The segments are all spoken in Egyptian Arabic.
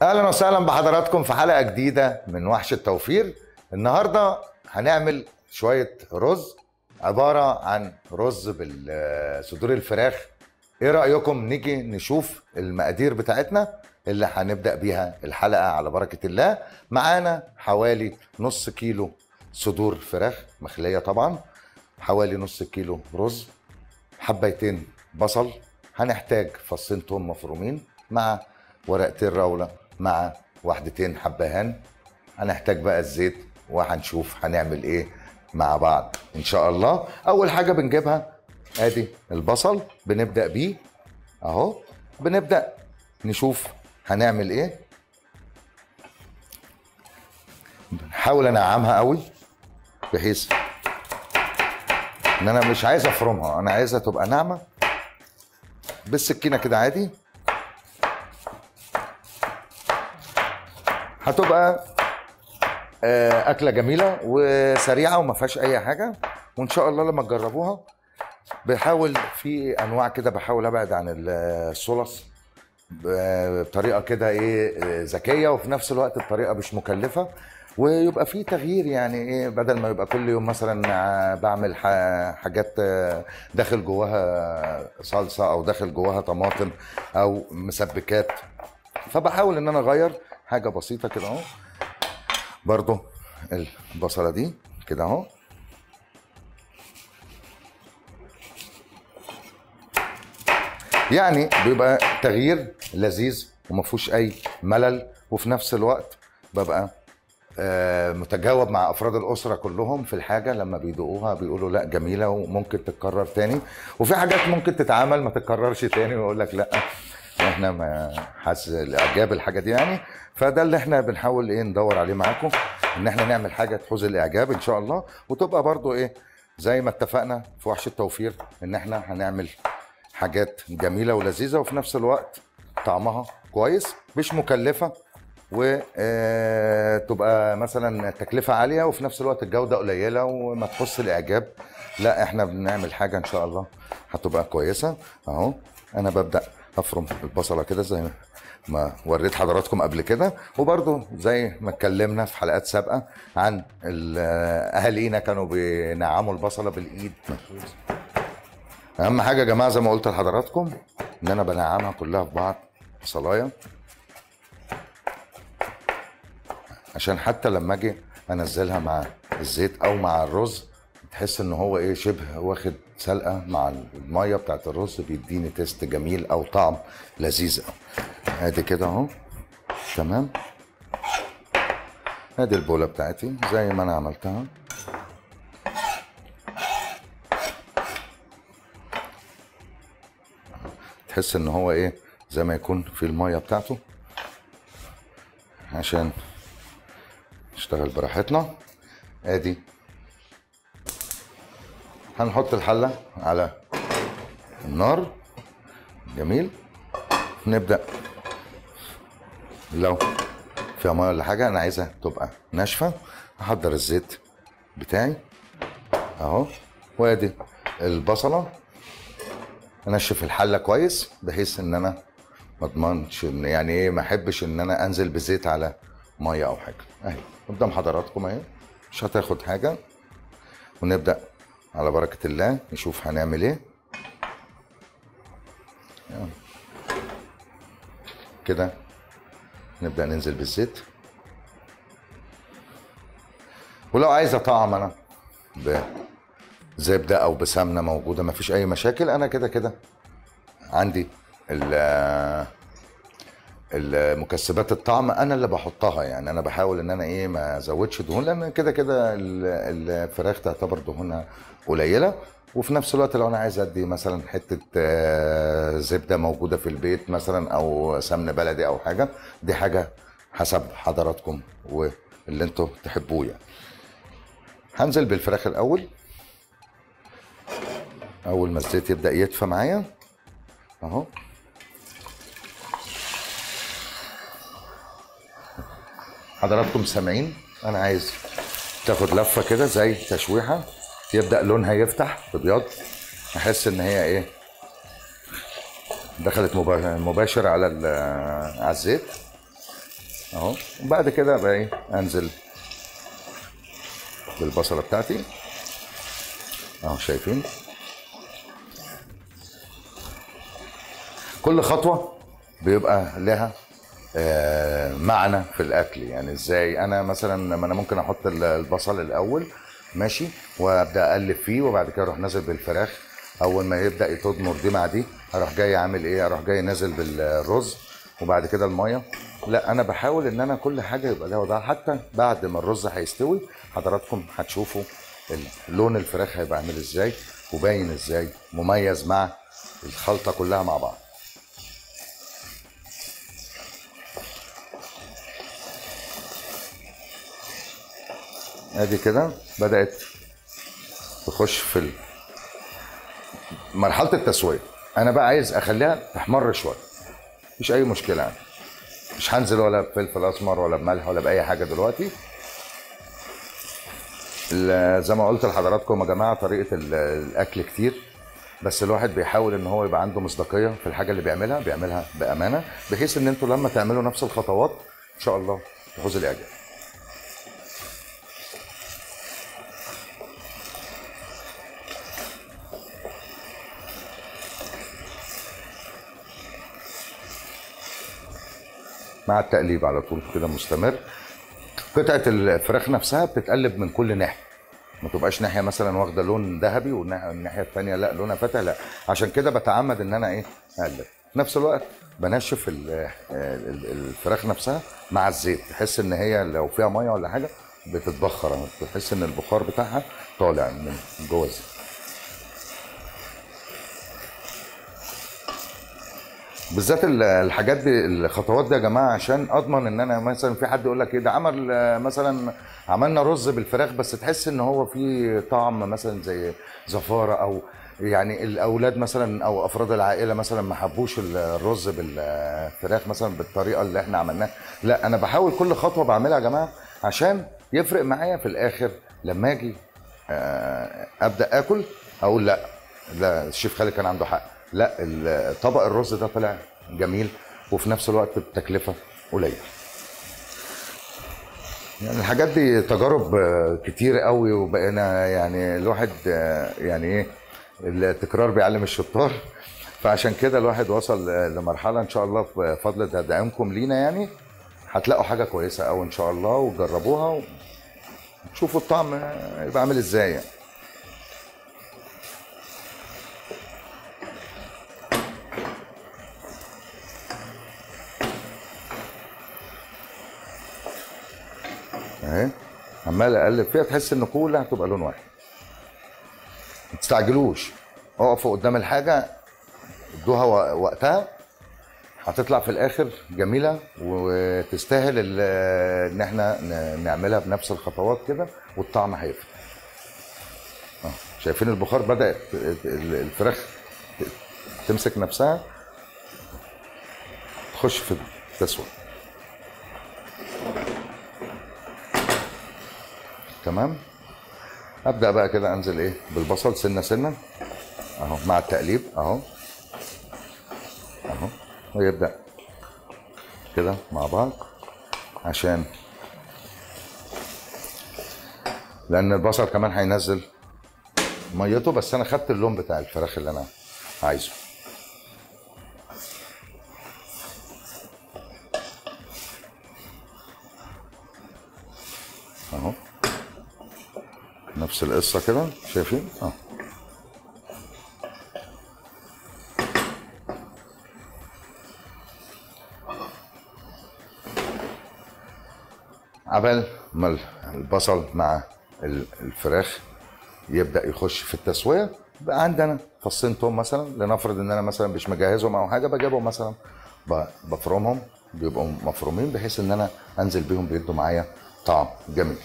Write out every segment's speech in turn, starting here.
اهلا وسهلا بحضراتكم في حلقه جديده من وحش التوفير النهارده هنعمل شويه رز عباره عن رز بالصدور الفراخ ايه رايكم نيجي نشوف المقادير بتاعتنا اللي هنبدا بيها الحلقه على بركه الله معانا حوالي نص كيلو صدور فراخ مخليه طبعا حوالي نص كيلو رز حبيتين بصل هنحتاج فصين توم مفرومين مع ورقتين راوله مع واحدتين حبهان هنحتاج بقى الزيت وهنشوف هنعمل ايه مع بعض ان شاء الله اول حاجه بنجيبها ادي البصل بنبدا بيه اهو بنبدا نشوف هنعمل ايه بنحاول انعمها قوي بحيث ان انا مش عايز افرمها انا عايزها تبقى ناعمه بالسكينه كده عادي هتبقى آه، اكله جميله وسريعه وما فيهاش اي حاجه وان شاء الله لما تجربوها بحاول في انواع كده بحاول ابعد عن الصلص ب- بطريقه كده ايه آه، ذكيه وفي نفس الوقت بطريقه مش مكلفه ويبقى في تغيير يعني ايه بدل ما يبقى كل يوم مثلا آه، بعمل ح- حاجات آه، داخل جواها صلصه او داخل جواها طماطم او مسبكات فبحاول ان انا اغير حاجه بسيطه كده اهو برضو البصله دي كده اهو يعني بيبقى تغيير لذيذ وما فيهوش اي ملل وفي نفس الوقت ببقى آه، متجاوب مع افراد الاسره كلهم في الحاجه لما بيدوقوها بيقولوا لا جميله وممكن تتكرر تاني وفي حاجات ممكن تتعمل ما تتكررش تاني ويقول لك لا احنا ما حاسس الاعجاب الحاجه دي يعني فده اللي احنا بنحاول ايه ندور عليه معاكم ان احنا نعمل حاجه تحوز الاعجاب ان شاء الله وتبقى برضو ايه زي ما اتفقنا في وحش التوفير ان احنا هنعمل حاجات جميله ولذيذه وفي نفس الوقت طعمها كويس مش مكلفه وتبقى مثلا تكلفه عاليه وفي نفس الوقت الجوده قليله وما تخص الاعجاب لا احنا بنعمل حاجه ان شاء الله هتبقى كويسه اهو انا ببدا افرم البصله كده زي ما وريت حضراتكم قبل كده وبرضو زي ما اتكلمنا في حلقات سابقه عن ال- اهالينا كانوا بينعموا البصله بالايد اهم حاجه يا جماعه زي ما قلت لحضراتكم ان انا بنعمها كلها في بعض بصلايه عشان حتى لما اجي انزلها مع الزيت او مع الرز تحس ان هو ايه شبه واخد سلقه مع الميه بتاعت الرز بيديني تيست جميل او طعم لذيذ قوي ادي كده اهو تمام ادي البوله بتاعتي زي ما انا عملتها تحس ان هو ايه زي ما يكون في الميه بتاعته عشان نشتغل براحتنا ادي هنحط الحله على النار جميل نبدا لو فيها ميه ولا حاجه انا عايزها تبقى ناشفه احضر الزيت بتاعي اهو وادي البصله انشف الحله كويس بحيث ان انا ما اضمنش ان يعني ايه ما احبش ان انا انزل بزيت على ميه او حاجه اهي قدام حضراتكم اهي مش هتاخد حاجه ونبدا على بركه الله نشوف هنعمل ايه يلا. كده نبدا ننزل بالزيت ولو عايزه طعم انا بزبده او بسمنه موجوده مفيش اي مشاكل انا كده كده عندي ال- المكسبات الطعم انا اللي بحطها يعني انا بحاول ان انا ايه ما ازودش دهون لان كده كده ال- الفراخ تعتبر دهونها قليله وفي نفس الوقت لو انا عايز ادي مثلا حته آه، زبده موجوده في البيت مثلا او سمن بلدي او حاجه دي حاجه حسب حضراتكم واللي انتوا تحبوه يعني هنزل بالفراخ الاول اول ما الزيت يبدا يدفى معايا اهو حضراتكم سامعين انا عايز تاخد لفه كده زي تشويحه يبدا لونها يفتح ببيض احس ان هي ايه دخلت مبا- مباشر على ال- على الزيت اهو وبعد كده بقى ايه انزل بالبصله بتاعتي اهو شايفين كل خطوه بيبقى لها آه، معنى في الاكل يعني ازاي انا مثلا لما انا ممكن احط ال- البصل الاول ماشي وابدا اقلب فيه وبعد كده اروح نازل بالفراخ اول ما يبدا تضمر دي مع دي اروح جاي عامل ايه اروح جاي نازل بالرز وبعد كده الميه لا انا بحاول ان انا كل حاجه يبقى لها وضعها حتى بعد ما الرز هيستوي حضراتكم هتشوفوا ال- لون الفراخ هيبقى عامل ازاي وباين ازاي مميز مع الخلطه كلها مع بعض ادي كده بدات تخش في ال- مرحله التسويه انا بقى عايز اخليها تحمر شويه مفيش اي مشكله يعني مش هنزل ولا بفلفل اسمر ولا بملح ولا باي حاجه دلوقتي ال- زي ما قلت لحضراتكم يا جماعه طريقه ال- الاكل كتير بس الواحد بيحاول ان هو يبقى عنده مصداقيه في الحاجه اللي بيعملها بيعملها بامانه بحيث ان انتوا لما تعملوا نفس الخطوات ان شاء الله تفوزوا الاعجاب مع التقليب على طول كده مستمر قطعه الفراخ نفسها بتتقلب من كل ناحيه ما تبقاش ناحيه مثلا واخده لون ذهبي والناحيه الثانيه لا لونها فاتح لا عشان كده بتعمد ان انا ايه اقلب في نفس الوقت بنشف ال- ال- الفراخ نفسها مع الزيت تحس ان هي لو فيها ميه ولا حاجه بتتبخر تحس ان البخار بتاعها طالع من جوه الزيت بالذات ال- الحاجات دي الخطوات دي يا جماعه عشان اضمن ان انا مثلا في حد يقول لك ايه ده عمل آه، مثلا عملنا رز بالفراخ بس تحس ان هو فيه طعم مثلا زي زفاره او يعني الاولاد مثلا او افراد العائله مثلا ما حبوش ال- الرز بالفراخ مثلا بالطريقه اللي احنا عملناها لا انا بحاول كل خطوه بعملها يا جماعه عشان يفرق معايا في الاخر لما اجي آه، ابدا اكل اقول لا لا الشيف خالد كان عنده حق لا ال- طبق الرز ده طلع جميل وفي نفس الوقت التكلفه قليله يعني الحاجات دي تجارب آه، كتير قوي وبقينا يعني الواحد آه، يعني ايه التكرار بيعلم الشطار فعشان كده الواحد وصل آه، لمرحله ان شاء الله بفضل تدعيمكم لينا يعني هتلاقوا حاجه كويسه قوي ان شاء الله وتجربوها وتشوفوا الطعم آه، يبقى عامل ازاي يعني. اهي عمال اقلب فيها تحس ان كلها هتبقى لون واحد ما تستعجلوش اقفوا قدام الحاجه ادوها و- وقتها هتطلع في الاخر جميله وتستاهل ال- ان احنا ن- نعملها بنفس الخطوات كده والطعم هيفرق اه شايفين البخار بدات ال- الفراخ ت- تمسك نفسها تخش في التسويه تمام ابدا بقى كده انزل ايه بالبصل سنه سنه اهو مع التقليب اهو اهو ويبدا كده مع بعض عشان لان البصل كمان هينزل ميته بس انا خدت اللون بتاع الفراخ اللي انا عايزه اهو نفس القصه كده شايفين اه عبال ما البصل مع ال- الفراخ يبدا يخش في التسويه بقى عندنا فصين توم مثلا لنفرض ان انا مثلا مش مجهزهم او حاجه بجيبهم مثلا ب- بفرمهم بيبقوا مفرومين بحيث ان انا انزل بيهم بيدوا معايا طعم جميل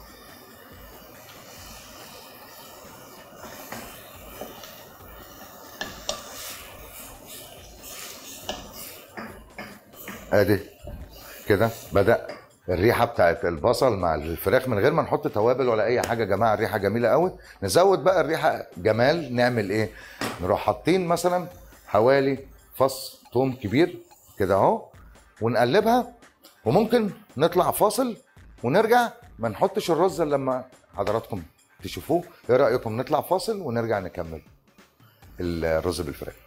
ادي كده بدا الريحه بتاعت البصل مع الفراخ من غير ما نحط توابل ولا اي حاجه يا جماعه الريحه جميله قوي نزود بقى الريحه جمال نعمل ايه نروح حاطين مثلا حوالي فص توم كبير كده اهو ونقلبها وممكن نطلع فاصل ونرجع ما نحطش الرز إلا لما حضراتكم تشوفوه ايه رايكم نطلع فاصل ونرجع نكمل الرز بالفراخ